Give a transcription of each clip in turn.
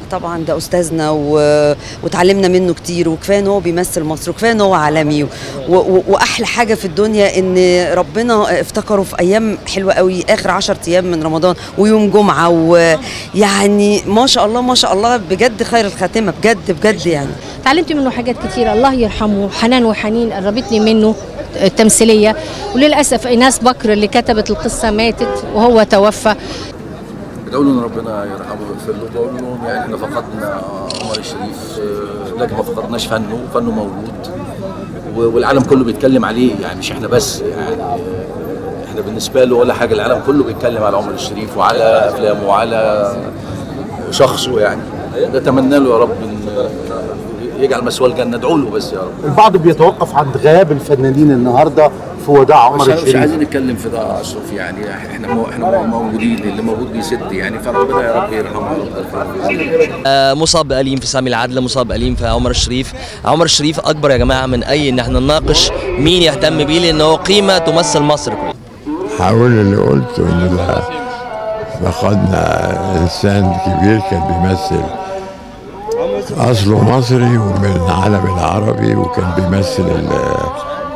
طبعا ده استاذنا و... وتعلمنا منه كتير وكفايه ان هو بيمثل مصر وكفايه ان هو عالمي و... و... واحلى حاجه في الدنيا ان ربنا افتكره في ايام حلوه قوي اخر 10 ايام من رمضان ويوم جمعه ويعني ما شاء الله ما شاء الله بجد خير الخاتمه بجد بجد يعني اتعلمت منه حاجات كتيرة الله يرحمه حنان وحنين قربتني منه التمثيلية وللأسف إيناس بكر اللي كتبت القصة ماتت وهو توفى بدعوا له ان ربنا يرحمه ويغفر له بقول لهم يعني احنا فقدنا عمر الشريف آه، لكن ما فقدناش فنه فنه موجود و- والعالم كله بيتكلم عليه يعني مش احنا بس يعني آه، احنا بالنسبه له ولا حاجه العالم كله بيتكلم على عمر الشريف وعلى افلامه وعلى شخصه يعني نتمنى له يا رب ان يجعل مسواه الجنه ادعوا له بس يا رب البعض بيتوقف عند غياب الفنانين النهارده في وداع عمر مش, مش الشريف عايزين نتكلم في ده يا اشرف يعني احنا مو احنا موجودين اللي موجود بيسد يعني فربنا يا رب يرحمه ويغفر له آه، مصاب أليم في سامي العدل مصاب أليم في عمر الشريف عمر الشريف أكبر يا جماعة من أي إن احنا نناقش مين يهتم بيه لأن هو قيمة تمثل مصر كلها هقول اللي قلته ان ده فقدنا انسان كبير كان بيمثل اصله مصري ومن العالم العربي وكان بيمثل ال-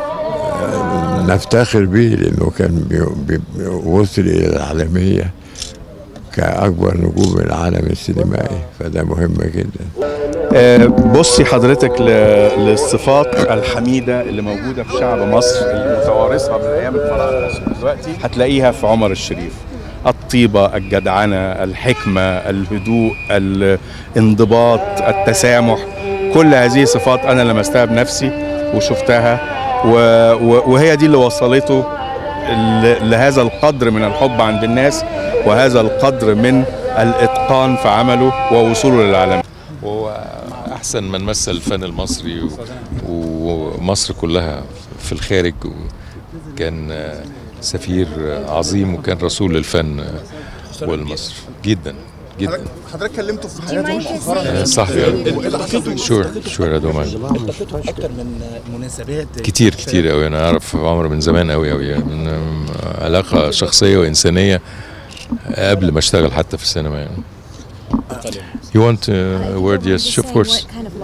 نفتخر بيه لانه كان بي- بي- وصل الى العالميه كاكبر نجوم العالم السينمائي فده مهم جدا آه، بصي حضرتك ل- للصفات الحميدة اللي موجودة في شعب مصر اللي متوارثها من أيام الفراعنة دلوقتي هتلاقيها في عمر الشريف الطيبة الجدعنة الحكمة الهدوء الانضباط التسامح كل هذه صفات أنا لمستها بنفسي وشفتها و... و... وهي دي اللي وصلته ل- لهذا القدر من الحب عند الناس وهذا القدر من الإتقان في عمله ووصوله للعالم هو احسن من مثل الفن المصري و- ومصر كلها في الخارج وكان آه، سفير عظيم وكان رسول للفن والمصر جدا جدا حضرتك كلمته في حياته مؤخرا آه، صاحبي شور شور يا دومان اكتر من مناسبات كتير كتير قوي انا اعرف عمر من زمان قوي قوي من آه، علاقه شخصيه وانسانيه قبل ما اشتغل حتى في السينما يعني You want uh, a word? Yes, of course.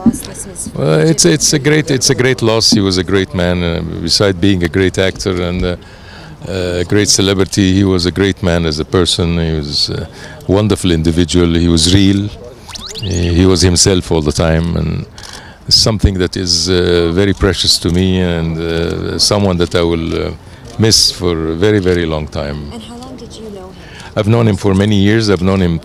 Uh, it's it's a great it's a great loss. He was a great man. Uh, beside being a great actor and uh, a great celebrity, he was a great man as a person. He was a wonderful individual. He was real. He, he was himself all the time, and it's something that is uh, very precious to me and uh, someone that I will uh, miss for a very very long time. And how long did you know him? I've known him for many years. I've known him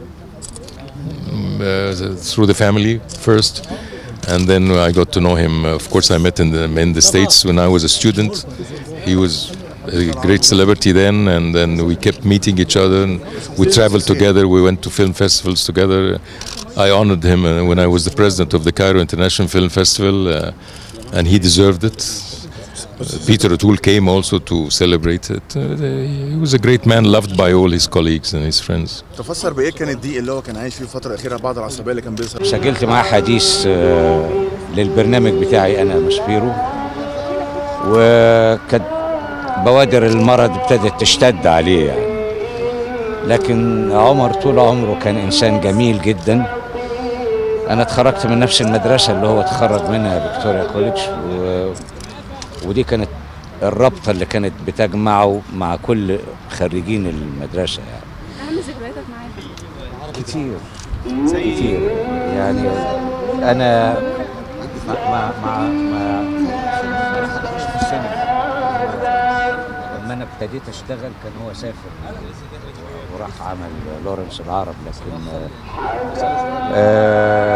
uh, through the family first, and then I got to know him. Of course, I met in the in the states when I was a student. He was a great celebrity then, and then we kept meeting each other. And we traveled together. We went to film festivals together. I honored him uh, when I was the president of the Cairo International Film Festival, uh, and he deserved it. Uh, Peter O'Toole came also to celebrate it. Uh, he was a great man, loved by all his colleagues and his friends. تفسر بايه كان الضيق اللي هو كان عايش فيه الفتره الاخيره بعد العصبيه اللي كان بيظهر سجلت معاه حديث آه، للبرنامج بتاعي انا ماسبيرو وكانت بوادر المرض ابتدت تشتد عليه يعني لكن عمر طول عمره كان انسان جميل جدا انا اتخرجت من نفس المدرسه اللي هو اتخرج منها فيكتوريا كوليدج و... ودي كانت الرابطه اللي كانت بتجمعه مع كل خريجين المدرسه يعني اهم ذكرياتك معاه كتير كتير يعني انا مع مع مع, مع مش في السينما لما انا ابتديت اشتغل كان هو سافر وراح عمل لورنس العرب لكن آه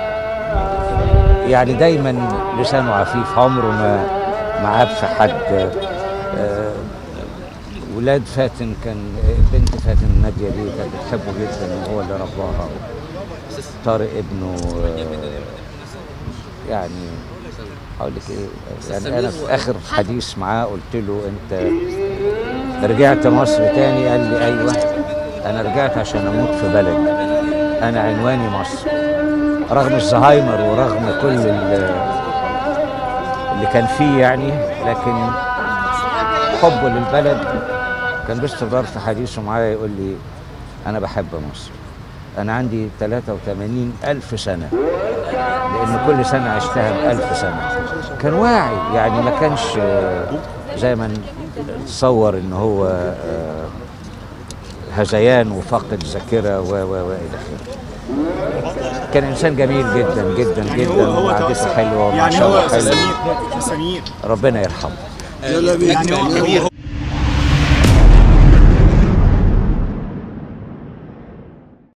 يعني دايما لسانه عفيف عمره ما ما عاب في حد آه ولاد فاتن كان بنت فاتن ناديه دي كانت بتحبه جدا وهو اللي رباها طارق ابنه آه، يعني هقول لك ايه يعني انا في اخر حديث معاه قلت له انت رجعت مصر تاني قال لي ايوه انا رجعت عشان اموت في بلدي انا عنواني مصر رغم الزهايمر ورغم كل ال- اللي كان فيه يعني لكن حبه للبلد كان باستمرار في حديثه معايا يقول لي انا بحب مصر أنا عندي 83 ألف سنة لأن كل سنة عشتها بألف سنة كان واعي يعني ما كانش آه، زي ما نتصور إن هو آه، هذيان وفقد ذاكرة و و و إلى آخره كان إنسان جميل جدا جدا يعني هو جدا هو وقعدته توفى حلوة يعني هو ومعشره استاذ حلو سمير استاذ سمير ربنا يرحمه يعني هو هو